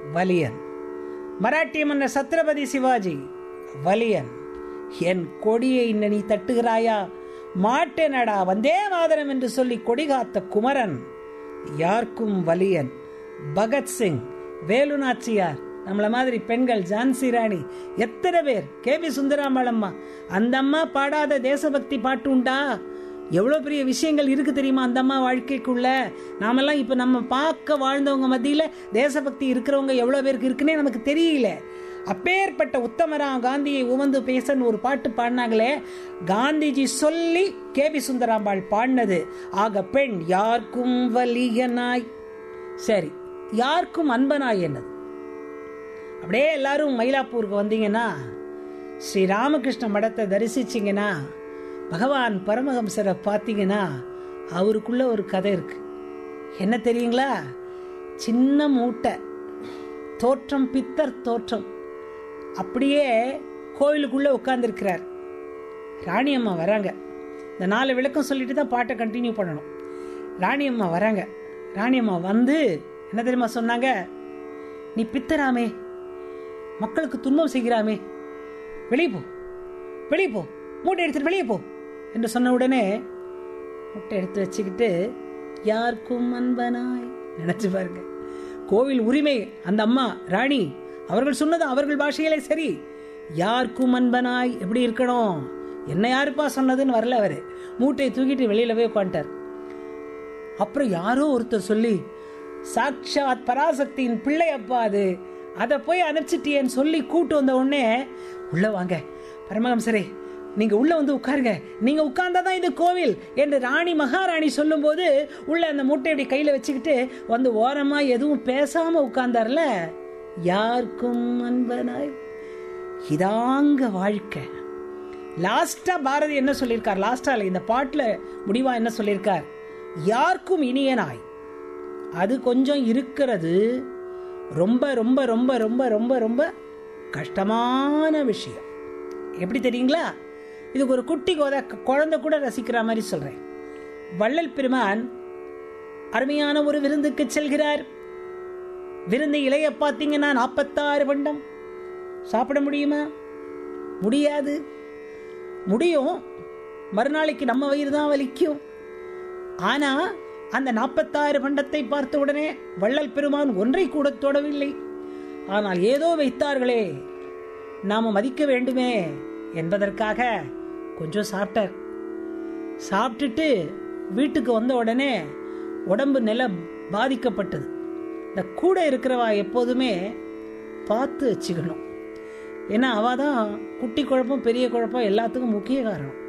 வலியன் மராட்டிய மன்னர் சத்ரபதி சிவாஜி வலியன் என் கொடியை இன்ன நீ தட்டுகிறாயா மாட்டேனடா வந்தே மாதரம் என்று சொல்லி கொடி காத்த குமரன் யாருக்கும் வலியன் பகத்சிங் வேலு நாச்சியார் நம்மள மாதிரி பெண்கள் ஜான்சி ராணி எத்தனை பேர் கே பி சுந்தராம்பாள் அம்மா அந்த அம்மா பாடாத தேசபக்தி பாட்டு உண்டா எவ்வளோ பெரிய விஷயங்கள் இருக்கு தெரியுமா அந்த அம்மா வாழ்க்கைக்குள்ள நாமெல்லாம் இப்போ நம்ம பார்க்க வாழ்ந்தவங்க மத்தியில் தேசபக்தி இருக்கிறவங்க எவ்வளோ பேருக்கு இருக்குன்னே நமக்கு தெரியல அப்பேற்பட்ட உத்தமரா காந்தியை உவந்து பேசன்னு ஒரு பாட்டு பாடினாங்களே காந்திஜி சொல்லி கே பி சுந்தராம்பாள் பாடினது ஆக பெண் யாருக்கும் வலியனாய் சரி யாருக்கும் அன்பனாய் என்னது அப்படியே எல்லாரும் மயிலாப்பூருக்கு வந்தீங்கன்னா ஸ்ரீ ராமகிருஷ்ண மடத்தை தரிசிச்சிங்கன்னா பகவான் பரமஹம்சரை பார்த்தீங்கன்னா அவருக்குள்ள ஒரு கதை இருக்கு என்ன தெரியுங்களா சின்ன மூட்டை தோற்றம் பித்தர் தோற்றம் அப்படியே கோயிலுக்குள்ள உட்கார்ந்துருக்கிறார் ராணியம்மா வராங்க இந்த நாலு விளக்கம் சொல்லிட்டு தான் பாட்டை கண்டினியூ பண்ணணும் ராணியம்மா வராங்க ராணியம்மா வந்து என்ன தெரியுமா சொன்னாங்க நீ பித்தராமே மக்களுக்கு துன்பம் செய்கிறாமே வெளியே போ வெளியே போ மூட்டை எடுத்துட்டு வெளியே போ என்று சொன்ன உடனே மூட்டை எடுத்து வச்சுக்கிட்டு யாருக்கும் அன்பனாய் நினைச்சு பாருங்க கோவில் உரிமை அந்த அம்மா ராணி அவர்கள் சொன்னது அவர்கள் பாஷையிலே சரி யாருக்கும் அன்பனாய் எப்படி இருக்கணும் என்ன யாருப்பா சொன்னதுன்னு வரல அவரு மூட்டையை தூக்கிட்டு வெளியில போய் உட்காந்துட்டார் அப்புறம் யாரோ ஒருத்தர் சொல்லி சாட்சாத் பராசக்தியின் பிள்ளை அப்பா அது அதை போய் அனுப்பிச்சிட்டியேன்னு சொல்லி கூட்டு வந்த உடனே உள்ள வாங்க பரமஹம்சரே நீங்க உள்ள வந்து உட்காருங்க நீங்க உட்கார்ந்தாதான் இது கோவில் என்று ராணி மகாராணி சொல்லும்போது உள்ள அந்த மூட்டை இப்படி கையில வச்சுக்கிட்டு வந்து ஓரமா எதுவும் பேசாம உட்கார்ந்தார்ல யாருக்கும் அன்பனாய் இதாங்க வாழ்க்கை லாஸ்டா பாரதி என்ன சொல்லியிருக்கார் லாஸ்டா இந்த பாட்டுல முடிவா என்ன சொல்லியிருக்கார் யாருக்கும் இனியனாய் அது கொஞ்சம் இருக்கிறது ரொம்ப ரொம்ப ரொம்ப ரொம்ப ரொம்ப ரொம்ப கஷ்டமான விஷயம் எப்படி தெரியுங்களா இதுக்கு ஒரு குட்டி கோத குழந்தை கூட ரசிக்கிற மாதிரி சொல்றேன் வள்ளல் பெருமான் அருமையான ஒரு விருந்துக்கு செல்கிறார் விருந்து இலைய பார்த்தீங்கன்னா நாற்பத்தாறு பண்டம் சாப்பிட முடியுமா முடியாது முடியும் மறுநாளைக்கு நம்ம வயிறு தான் வலிக்கும் ஆனா அந்த நாற்பத்தாறு பண்டத்தை பார்த்த உடனே வள்ளல் பெருமான் ஒன்றை கூட தொடவில்லை ஆனால் ஏதோ வைத்தார்களே நாம மதிக்க வேண்டுமே என்பதற்காக கொஞ்சம் சாப்பிட்டார் சாப்பிட்டுட்டு வீட்டுக்கு வந்த உடனே உடம்பு நில பாதிக்கப்பட்டது இந்த கூட இருக்கிறவா எப்போதுமே பார்த்து வச்சுக்கணும் ஏன்னா அவ தான் குட்டி குழப்பம் பெரிய குழப்பம் எல்லாத்துக்கும் முக்கிய காரணம்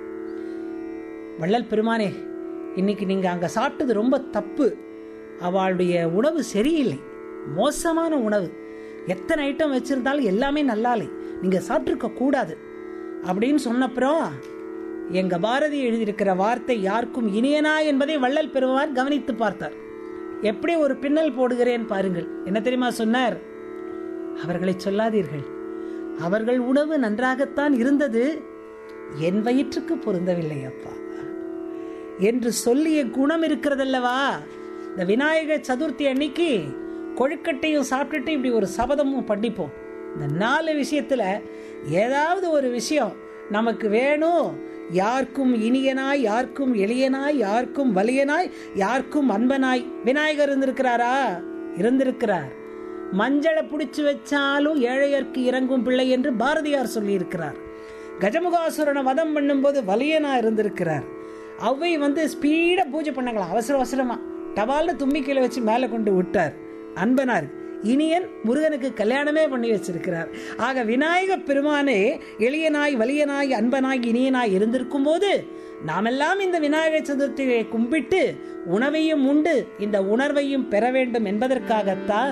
வள்ளல் பெருமானே இன்னைக்கு நீங்க அங்க சாப்பிட்டது ரொம்ப தப்பு அவளுடைய உணவு சரியில்லை மோசமான உணவு எத்தனை ஐட்டம் வச்சிருந்தாலும் எல்லாமே நல்லாலை நீங்க சாப்பிட்டுருக்க கூடாது அப்படின்னு சொன்னப்புறம் எங்க பாரதி எழுதியிருக்கிற வார்த்தை யாருக்கும் இனியனா என்பதை வள்ளல் பெருமான் கவனித்து பார்த்தார் எப்படி ஒரு பின்னல் போடுகிறேன் பாருங்கள் என்ன தெரியுமா சொன்னார் அவர்களை சொல்லாதீர்கள் அவர்கள் உணவு நன்றாகத்தான் இருந்தது என் வயிற்றுக்கு பொருந்தவில்லை அப்பா என்று சொல்லிய குணம் இருக்கிறதல்லவா இந்த விநாயகர் சதுர்த்தி அன்னைக்கு கொழுக்கட்டையும் சாப்பிட்டுட்டு இப்படி ஒரு சபதமும் பண்ணிப்போம் இந்த நாலு விஷயத்துல ஏதாவது ஒரு விஷயம் நமக்கு வேணும் யாருக்கும் இனியனாய் யாருக்கும் எளியனாய் யாருக்கும் வலியனாய் யாருக்கும் அன்பனாய் விநாயகர் இருந்திருக்கிறாரா இருந்திருக்கிறார் மஞ்சளை பிடிச்சு வச்சாலும் ஏழையர்க்கு இறங்கும் பிள்ளை என்று பாரதியார் சொல்லியிருக்கிறார் கஜமுகாசுரனை வதம் பண்ணும்போது வலியனா இருந்திருக்கிறார் அவை வந்து ஸ்பீடா பூஜை பண்ணாங்களா அவசர அவசரமா டபால்னு தும்பிக்கையில வச்சு மேல கொண்டு விட்டார் அன்பனார் இனியன் முருகனுக்கு கல்யாணமே பண்ணி வச்சிருக்கிறார் ஆக விநாயக பெருமானே எளியனாய் வலியனாய் அன்பனாய் இனியனாய் இருந்திருக்கும் போது நாமெல்லாம் இந்த விநாயகர் சதுர்த்தியை கும்பிட்டு உணவையும் உண்டு இந்த உணர்வையும் பெற வேண்டும் என்பதற்காகத்தான்